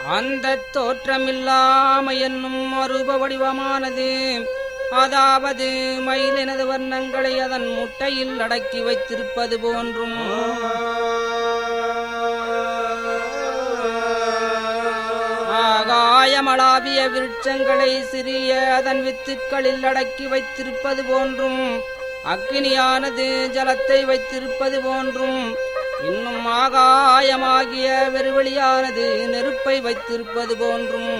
அந்த தோற்றமில்லாம என்னும் அரூப வடிவமானது அதாவது மயிலினது வர்ணங்களை அதன் முட்டையில் அடக்கி வைத்திருப்பது போன்றும் ஆகாயமளாவிய விருட்சங்களை சிறிய அதன் வித்துக்களில் அடக்கி வைத்திருப்பது போன்றும் அக்கினியானது ஜலத்தை வைத்திருப்பது போன்றும் இன்னும் ஆகாயமாகிய வெறுவெளியானது நெருப்பை வைத்திருப்பது போன்றும்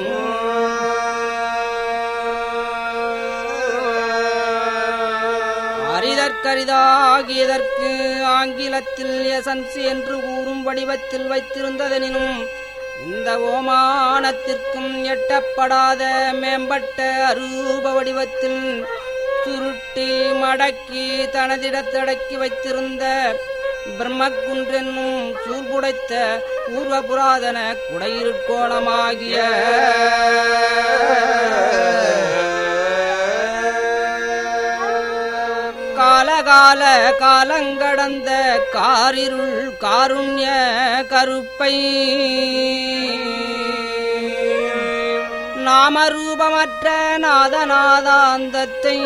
அரிதற்கரிதாகியதற்கு ஆங்கிலத்தில் எசன்ஸ் என்று கூறும் வடிவத்தில் வைத்திருந்ததெனினும் இந்த ஓமானத்திற்கும் எட்டப்படாத மேம்பட்ட அரூப வடிவத்தில் சுருட்டி மடக்கி தனதிடத்தடக்கி வைத்திருந்த பிரம்மக்குன்றென்னும் சூர்புடைத்த பூர்வ புராதன குடையிருட்கோணமாகிய காலகால காலங்கடந்த காரிருள் காருண்ய கருப்பை நாமரூபமற்ற நாதநாதாந்தத்தை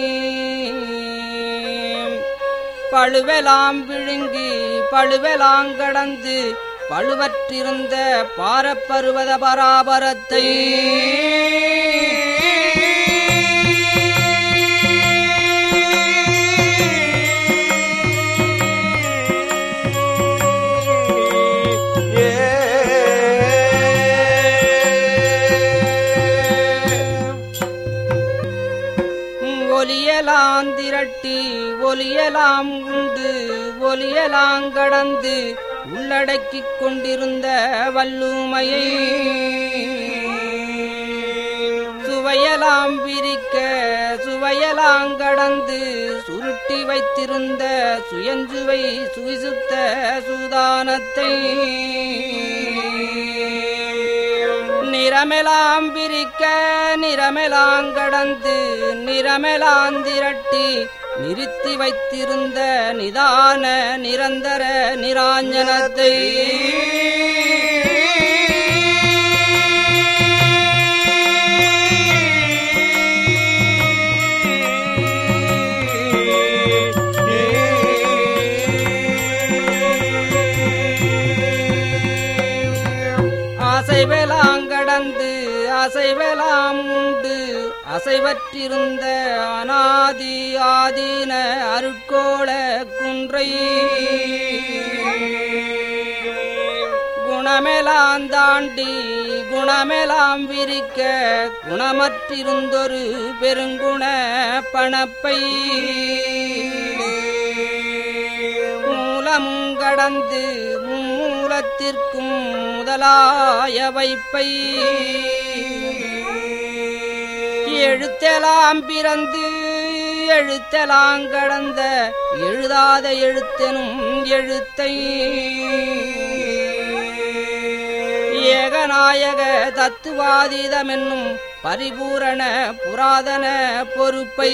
பழுவெலாம் விழுங்கி பழுவெலாங்கடந்து பழுவற்றிருந்த பாரப்பருவத பராபரத்தை ஒலியலாம் திரட்டி ஒலியலாம் உண்டு ஒலியலாம் கடந்து உள்ளடக்கிக் கொண்டிருந்த வல்லுமையை சுவையலாம் விரிக்க சுவையலாம் கடந்து சுருட்டி வைத்திருந்த சுயஞ்சுவை சுவிசுத்த சூதானத்தை நிறமெலாம் பிரிக்க நிறமெலாம் கடந்து நிறமெலாம் திரட்டி நிறுத்தி வைத்திருந்த நிதான நிரந்தர நிராஞ்சனத்தை அசைவெலாங்கடந்து அசைவெலாம் உண்டு அசைவற்றிருந்த அனாதி ஆதீன அருட்கோள குன்றை குணமெலாம் தாண்டி குணமெலாம் விரிக்க குணமற்றிருந்தொரு பெருங்குண பணப்பை மூலம் கடந்து மூலத்திற்கும் முதலாய வைப்பை எழுத்தெலாம் பிறந்து எழுத்தெலாம் கடந்த எழுதாத எழுத்தெனும் எழுத்தை ஏகநாயக தத்துவாதீதமென்னும் பரிபூரண புராதன பொறுப்பை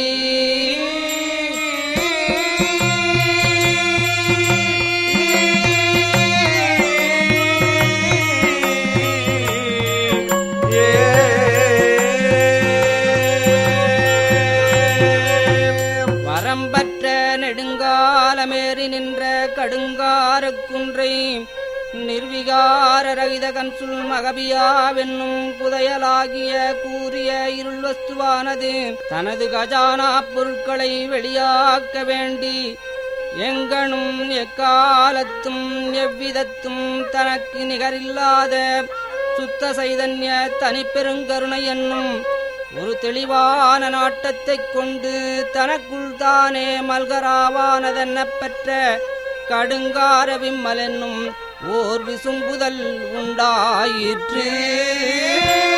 வரம்பற்ற நெடுங்காலமேறி நின்ற கடுங்கார குன்றை நிர்விகார ரகித கன்சுல் மகபியாவென்னும் புதையலாகிய கூறிய இருள் வஸ்துவானது தனது கஜானா பொருட்களை வெளியாக்க வேண்டி எங்கனும் எக்காலத்தும் எவ்விதத்தும் தனக்கு நிகரில்லாத சுத்த சைதன்ய தனிப்பெருங்கருணை என்னும் ஒரு தெளிவான நாட்டத்தைக் கொண்டு தனக்குள் தானே மல்கராவானதென்ன பெற்ற கடுங்கார விம்மல் என்னும் ஓர் விசும்புதல் உண்டாயிற்று